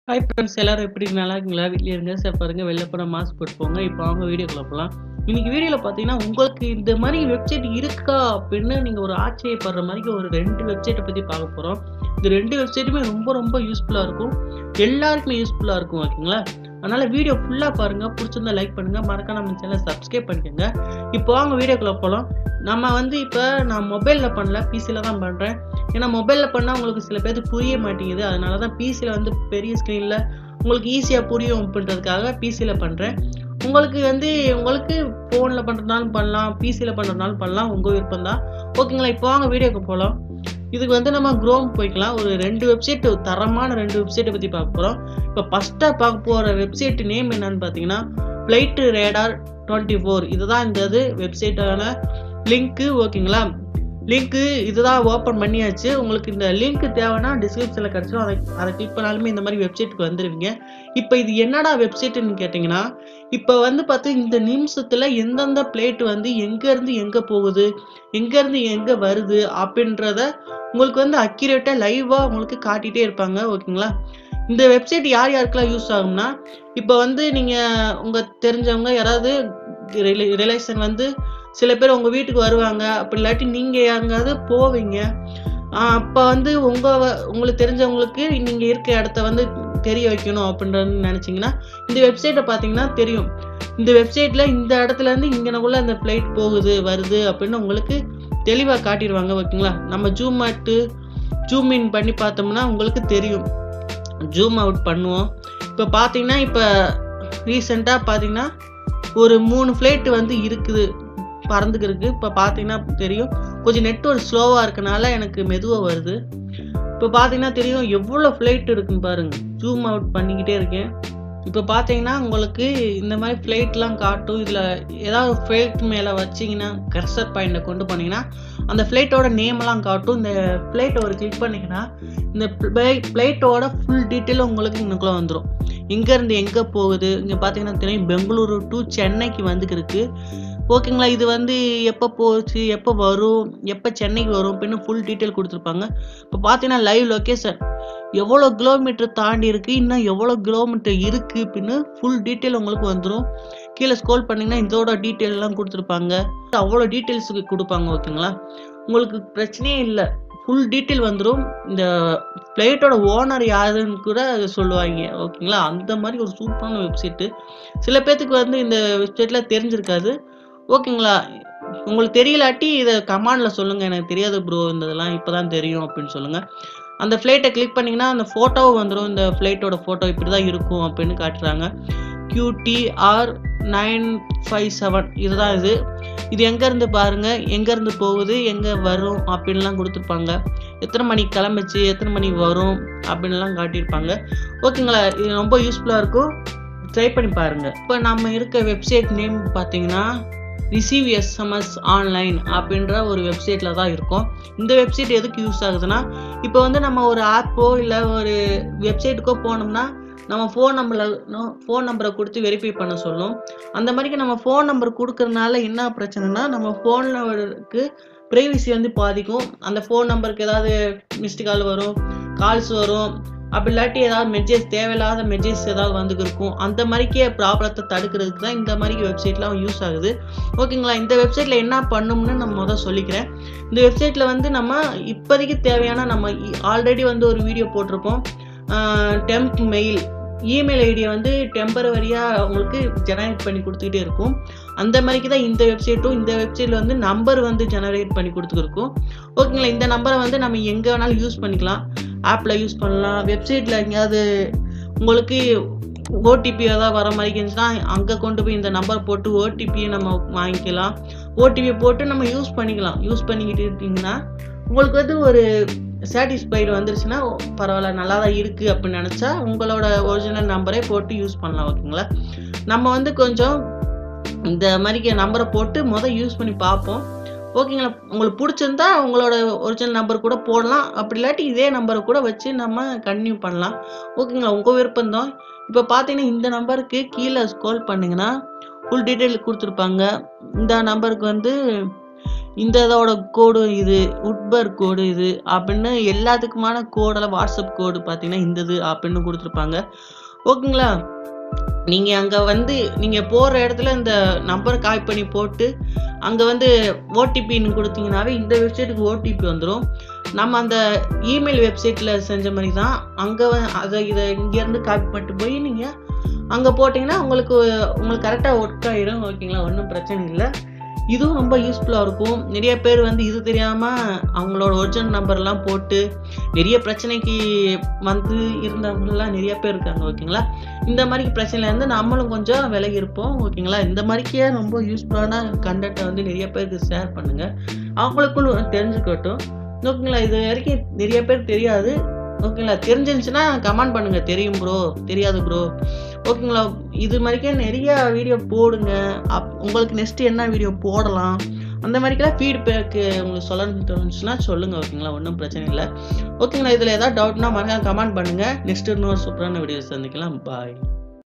hi friends எல்லாரும் எப்படி நல்லா இருக்கீங்களா வீட்லயே இருங்க சார் பாருங்க வெளில போன மாஸ்க் போட்டு போங்க இப்போ அவங்க வீடியோக்குள்ள போகலாம் இன்னைக்கு வீடியோவில் பார்த்தீங்கன்னா உங்களுக்கு இந்த மாதிரி வெப்சைட் இருக்கா அப்படின்னு நீங்கள் ஒரு ஆச்சரியப்படுற மாதிரி ஒரு ரெண்டு வெப்சைட்டை பற்றி பார்க்க போகிறோம் இந்த ரெண்டு வெப்சைட்டுமே ரொம்ப ரொம்ப யூஸ்ஃபுல்லாக இருக்கும் எல்லாருக்குமே யூஸ்ஃபுல்லாக இருக்கும் ஓகேங்களா அதனால் வீடியோ ஃபுல்லாக பாருங்கள் பிடிச்சிருந்தா லைக் பண்ணுங்கள் மறக்காம நம்ம சேனலை சப்ஸ்கிரைப் பண்ணிக்கோங்க இப்போ அவங்க வீடியோக்குள்ளே போகலாம் நம்ம வந்து இப்போ நான் மொபைலில் பண்ணல பிசியில் தான் பண்ணுறேன் ஏன்னா மொபைலில் பண்ணால் உங்களுக்கு சில பேருக்கு புரிய மாட்டேங்குது அதனால தான் பிசியில் வந்து பெரிய ஸ்க்ரீனில் உங்களுக்கு ஈஸியாக புரியும் அப்படின்றதுக்காக பிசியில் பண்ணுறேன் உங்களுக்கு வந்து உங்களுக்கு ஃபோனில் பண்ணுறதுனாலும் பண்ணலாம் பிசியில் பண்ணுறதுனாலும் பண்ணலாம் உங்கள் விருப்பம் தான் ஓகேங்களா இப்போ வாங்க வீடியோக்கு போகலாம் இதுக்கு வந்து நம்ம குரோம் போய்க்கலாம் ஒரு ரெண்டு வெப்சைட் தரமான ரெண்டு வெப்சைட்டை பற்றி பார்க்க போகிறோம் இப்போ ஃபஸ்ட்டாக பார்க்க போகிற வெப்சைட் நேம் என்னன்னு பார்த்தீங்கன்னா ஃப்ளைட்டு ரேடார் டுவெண்ட்டி ஃபோர் இதுதான் இந்த இது வெப்சைட்டான லிங்க்கு ஓகேங்களா லிங்க்கு இதுதான் ஓப்பன் பண்ணியாச்சு உங்களுக்கு இந்த லிங்க் தேவைன்னா டிஸ்கிரிப்ஷனில் கிடச்சிடும் அதை அதை கிளிக் பண்ணாலுமே இந்த மாதிரி வெப்சைட்டுக்கு வந்துடுவீங்க இப்போ இது என்னடா வெப்சைட்டுன்னு கேட்டிங்கன்னா இப்போ வந்து பார்த்து இந்த நிமிஷத்தில் எந்தெந்த பிளேட் வந்து எங்கேருந்து எங்கே போகுது எங்கேருந்து எங்கே வருது அப்படின்றத உங்களுக்கு வந்து அக்யூரேட்டாக லைவாக உங்களுக்கு காட்டிகிட்டே இருப்பாங்க ஓகேங்களா இந்த வெப்சைட் யார் யாருக்கெல்லாம் யூஸ் ஆகும்னா இப்போ வந்து நீங்கள் உங்கள் தெரிஞ்சவங்க யாராவது ரிலேஷன் வந்து சில பேர் உங்கள் வீட்டுக்கு வருவாங்க அப்படி இல்லாட்டி நீங்கள் எங்காவது போவீங்க அப்போ வந்து உங்கள் உங்களுக்கு தெரிஞ்சவங்களுக்கு நீங்கள் இருக்க இடத்த வந்து தெரிய வைக்கணும் அப்படின்றது நினச்சிங்கன்னா இந்த வெப்சைட்டை பார்த்தீங்கன்னா தெரியும் இந்த வெப்சைட்டில் இந்த இடத்துல இருந்து இங்கனக்குள்ள அந்த ஃப்ளைட் போகுது வருது அப்படின்னு உங்களுக்கு தெளிவாக காட்டிடுவாங்க ஓகேங்களா நம்ம ஜூம் அவுட்டு ஜூம் இன் பண்ணி பார்த்தோம்னா உங்களுக்கு தெரியும் ஜூம் அவுட் பண்ணுவோம் இப்போ பார்த்தீங்கன்னா இப்போ ரீசெண்டாக பார்த்தீங்கன்னா ஒரு மூணு ஃப்ளைட்டு வந்து இருக்குது பறந்துக்கிறதுக்கு இப்போ பார்த்தீங்கன்னா தெரியும் கொஞ்சம் நெட்ஒர்க் ஸ்லோவாக இருக்கனால எனக்கு மெதுவாக வருது இப்போ பார்த்தீங்கன்னா தெரியும் எவ்வளோ ஃப்ளைட் இருக்குன்னு பாருங்கள் ஜூம் அவுட் பண்ணிக்கிட்டே இருக்கேன் இப்போ பார்த்தீங்கன்னா உங்களுக்கு இந்த மாதிரி ஃப்ளைட்லாம் காட்டும் இதில் ஏதாவது ஃப்ளைட் மேலே வச்சிங்கன்னா கர்சர் பாயிண்ட்டை கொண்டு போனீங்கன்னா அந்த ஃப்ளைட்டோட நேமெல்லாம் காட்டும் இந்த ஃப்ளைட்டை ஒரு கிளிக் பண்ணிங்கன்னா இந்த ஃப்ளைட்டோட ஃபுல் டீட்டெயிலும் உங்களுக்கு இன்னுக்குள்ளே வந்துடும் எங்கேருந்து எங்கே போகுது இங்கே பார்த்தீங்கன்னா தெரியும் பெங்களூரு டு சென்னைக்கு வந்துக்கிருக்கு ஓகேங்களா இது வந்து எப்போ போச்சு எப்போ வரும் எப்போ சென்னைக்கு வரும் அப்படின்னு ஃபுல் டீட்டெயில் கொடுத்துருப்பாங்க இப்போ பார்த்தீங்கன்னா லைவ் லொக்கேஷன் எவ்வளோ கிலோமீட்டர் தாண்டி இருக்குது இன்னும் எவ்வளோ கிலோமீட்டர் இருக்குது அப்படின்னு ஃபுல் டீட்டெயில் உங்களுக்கு வந்துடும் கீழே ஸ்க்ரோல் பண்ணிங்கன்னா இதோட டீட்டெயிலெலாம் கொடுத்துருப்பாங்க அவ்வளோ டீட்டெயில்ஸ் கொடுப்பாங்க ஓகேங்களா உங்களுக்கு பிரச்சனையே இல்லை ஃபுல் டீட்டெயில் வந்துடும் இந்த ஃப்ளைட்டோட ஓனர் யாருன்னு கூட சொல்லுவாங்க ஓகேங்களா அந்த மாதிரி ஒரு சூப்பரான வெப்சைட்டு சில பேர்த்துக்கு வந்து இந்த வெப்சைட்டில் தெரிஞ்சிருக்காது ஓகேங்களா உங்களுக்கு தெரியலாட்டி இதை கமாண்டில் சொல்லுங்கள் எனக்கு தெரியாது ப்ரோ இந்த இதெல்லாம் இப்போ தான் தெரியும் அப்படின்னு சொல்லுங்கள் அந்த ஃப்ளைட்டை கிளிக் பண்ணிங்கன்னா அந்த ஃபோட்டோவும் வந்துடும் இந்த ஃப்ளைட்டோட ஃபோட்டோ இப்படி தான் இருக்கும் அப்படின்னு காட்டுறாங்க கியூடிஆர் நைன் ஃபைவ் செவன் இதுதான் இது இது எங்கேருந்து பாருங்கள் எங்கேருந்து போகுது எங்கே வரும் அப்படின்லாம் கொடுத்துருப்பாங்க எத்தனை மணிக்கு கிளம்பிச்சு எத்தனை மணிக்கு வரும் அப்படின்லாம் காட்டியிருப்பாங்க ஓகேங்களா இது ரொம்ப யூஸ்ஃபுல்லாக இருக்கும் ட்ரை பண்ணி பாருங்கள் இப்போ நம்ம இருக்க வெப்சைட் நேம் பார்த்தீங்கன்னா ரிசீவ் எஸ்எம்எஸ் ஆன்லைன் அப்படின்ற ஒரு வெப்சைட்டில் தான் இருக்கும் இந்த வெப்சைட் எதுக்கு யூஸ் ஆகுதுன்னா இப்போ வந்து நம்ம ஒரு ஆப்போ இல்லை ஒரு வெப்சைட்டுக்கோ போனோம்னா நம்ம ஃபோன் நம்பரில் ஃபோன் நம்பரை கொடுத்து வெரிஃபை பண்ண சொல்லும் அந்த மாதிரிக்கு நம்ம ஃபோன் நம்பர் கொடுக்கறனால என்ன பிரச்சனைனா நம்ம ஃபோனுக்கு ப்ரைவசி வந்து பாதிக்கும் அந்த ஃபோன் நம்பருக்கு ஏதாவது மிஸ்டு கால் வரும் கால்ஸ் வரும் அப்படி இல்லாட்டி ஏதாவது மெசேஜ் தேவையில்லாத மெசேஜ் ஏதாவது வந்து இருக்கும் அந்த மாதிரிக்கே ப்ராப்ளத்தை தடுக்கிறதுக்கு தான் இந்த மாதிரி வெப்சைட்லாம் யூஸ் ஆகுது ஓகேங்களா இந்த வெப்சைட்டில் என்ன பண்ணும்னு நான் முதல் சொல்லிக்கிறேன் இந்த வெப்சைட்டில் வந்து நம்ம இப்போதைக்கு தேவையான நம்ம ஆல்ரெடி வந்து ஒரு வீடியோ போட்டிருப்போம் டெம்ப் மெயில் இமெயில் ஐடியை வந்து டெம்பரவரியாக உங்களுக்கு ஜெனரேட் பண்ணி கொடுத்துக்கிட்டே இருக்கும் அந்த மாதிரிக்கு தான் இந்த வெப்சைட்டும் இந்த வெப்சைட்டில் வந்து நம்பர் வந்து ஜெனரேட் பண்ணி கொடுத்துருக்கும் ஓகேங்களா இந்த நம்பரை வந்து நம்ம எங்கே வேணாலும் யூஸ் பண்ணிக்கலாம் ஆப்பில் யூஸ் பண்ணலாம் வெப்சைட்டில் எங்கேயாவது உங்களுக்கு ஓடிபி ஏதாவது வர மாதிரி இருந்துச்சுன்னா அங்கே கொண்டு போய் இந்த நம்பர் போட்டு ஓடிபியை நம்ம வாங்கிக்கலாம் ஓடிபி போட்டு நம்ம யூஸ் பண்ணிக்கலாம் யூஸ் பண்ணிக்கிட்டு இருக்கீங்கன்னா உங்களுக்கு வந்து ஒரு சாட்டிஸ்ஃபைடு வந்துருச்சுன்னா பரவாயில்ல நல்லா தான் இருக்குது அப்படின்னு நினச்சா உங்களோட ஒரிஜினல் நம்பரே போட்டு யூஸ் பண்ணலாம் ஓகேங்களா நம்ம வந்து கொஞ்சம் இந்த மாதிரி நம்பரை போட்டு மொதல் யூஸ் பண்ணி பார்ப்போம் ஓகேங்களா உங்களுக்கு பிடிச்சிருந்தா உங்களோட ஒரிஜினல் நம்பர் கூட போடலாம் அப்படி இல்லாட்டி இதே நம்பரை கூட வச்சு நம்ம கன்டினியூ பண்ணலாம் ஓகேங்களா உங்கள் விருப்பம் தான் இப்போ பார்த்தீங்கன்னா இந்த நம்பருக்கு கீழே ஸ்க்ரோல் பண்ணிங்கன்னா ஃபுல் டீட்டெயில் கொடுத்துருப்பாங்க இந்த நம்பருக்கு வந்து இந்த இதோட கோடு இது உட்பர் கோடு இது அப்படின்னு எல்லாத்துக்குமான கோடெல்லாம் வாட்ஸ்அப் கோடு பார்த்தீங்கன்னா இந்த இது அப்படின்னு கொடுத்துருப்பாங்க ஓகேங்களா நீங்கள் அங்கே வந்து நீங்கள் போகிற இடத்துல இந்த நம்பரை கால் பண்ணி போட்டு அங்கே வந்து ஓடிபின்னு கொடுத்தீங்கன்னாவே இந்த வெப்சைட்டுக்கு ஓடிபி வந்துடும் நம்ம அந்த இமெயில் வெப்சைட்டில் செஞ்ச மாதிரி தான் அங்கே அதை இதை இங்கேருந்து காப்பி பண்ணிட்டு போய் நீங்கள் அங்கே போட்டிங்கன்னா உங்களுக்கு உங்களுக்கு கரெக்டாக ஒர்க் ஆகிடும் ஓகேங்களா ஒன்றும் பிரச்சனை இல்லை இதுவும் ரொம்ப யூஸ்ஃபுல்லாக இருக்கும் நிறைய பேர் வந்து இது தெரியாமல் அவங்களோட ஒரிஜினல் நம்பர்லாம் போட்டு நிறைய பிரச்சனைக்கு வந்து இருந்தவங்கலாம் நிறைய பேர் இருக்காங்க ஓகேங்களா இந்த மாதிரி பிரச்சனையிலேருந்து நம்மளும் கொஞ்சம் விலகி இருப்போம் ஓகேங்களா இந்த மாதிரிக்கே ரொம்ப யூஸ்ஃபுல்லான கண்டென்ட்டை வந்து நிறைய பேருக்கு ஷேர் பண்ணுங்கள் அவங்களுக்கும் தெரிஞ்சுக்கட்டும் ஓகேங்களா இது வரைக்கும் நிறைய பேர் தெரியாது ஓகேங்களா தெரிஞ்சிருந்துச்சுன்னா கமெண்ட் பண்ணுங்கள் தெரியும் ப்ரோ தெரியாது ப்ரோ ஓகேங்களா இது மாதிரிக்கே நிறைய வீடியோ போடுங்க அப் உங்களுக்கு நெக்ஸ்ட் என்ன வீடியோ போடலாம் அந்த மாதிரிக்கெல்லாம் ஃபீட்பேக்கு உங்களுக்கு சொல்லணும்னு தோணுச்சுன்னா சொல்லுங்கள் ஓகேங்களா ஒன்றும் பிரச்சனை இல்லை ஓகேங்களா இதில் ஏதாவது டவுட்னா மறக்காம கமெண்ட் பண்ணுங்கள் நெக்ஸ்ட் இன்னொரு சூப்பரான வீடியோ சந்திக்கலாம் பாய்